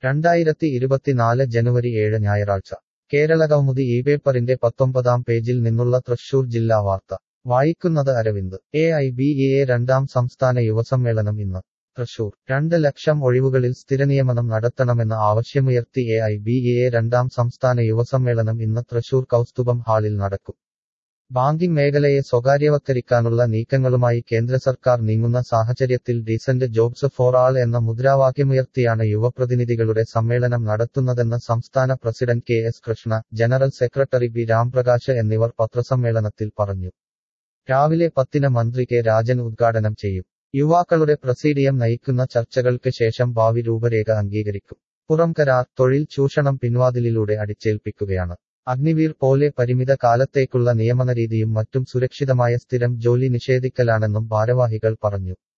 രണ്ടായിരത്തി ഇരുപത്തിനാല് ജനുവരി ഏഴ് ഞായറാഴ്ച കേരളകൗമുദി ഈ പേപ്പറിന്റെ പത്തൊമ്പതാം പേജിൽ നിന്നുള്ള തൃശൂർ ജില്ലാ വാർത്ത വായിക്കുന്നത് Aravind A I B E A രണ്ടാം സംസ്ഥാന യുവസമ്മേളനം ഇന്ന് തൃശൂർ രണ്ട് ലക്ഷം ഒഴിവുകളിൽ സ്ഥിരനിയമനം നടത്തണമെന്ന ആവശ്യമുയർത്തി A I B E A രണ്ടാം സംസ്ഥാന യുവസമ്മേളനം ഇന്ന് തൃശൂർ കൗസ്തുഭം ഹാളിൽ നടക്കും ബാങ്കിംഗ് മേഖലയെ സ്വകാര്യവത്കരിക്കാനുള്ള നീക്കങ്ങളുമായി കേന്ദ്ര സർക്കാർ നീങ്ങുന്ന സാഹചര്യത്തിൽ ഡീസന്റ് ജോബ്സ് ഫോർ ആൾ എന്ന മുദ്രാവാക്യമുയർത്തിയാണ് യുവപ്രതിനിധികളുടെ സമ്മേളനം നടത്തുന്നതെന്ന് സംസ്ഥാന president K S Krishna general secretary B Ramprakash എന്നിവർ പത്രസമ്മേളനത്തിൽ പറഞ്ഞു രാവിലെ പത്തിന് മന്ത്രി കെ രാജൻ ഉദ്ഘാടനം ചെയ്യും യുവാക്കളുടെ പ്രസീഡിയം നയിക്കുന്ന ചർച്ചകൾക്ക് ശേഷം ഭാവി രൂപരേഖ അംഗീകരിക്കും പുറം കരാർ തൊഴിൽ ചൂഷണം പിൻവാതിലിലൂടെ അടിച്ചേൽപ്പിക്കുകയാണ് അഗ്നിവീർ പോലെ പരിമിത കാലത്തേക്കുള്ള നിയമനരീതിയും മറ്റും സുരക്ഷിതമായ സ്ഥിരം ജോലി നിഷേധിക്കലാണെന്നും ഭാരവാഹികൾ പറഞ്ഞു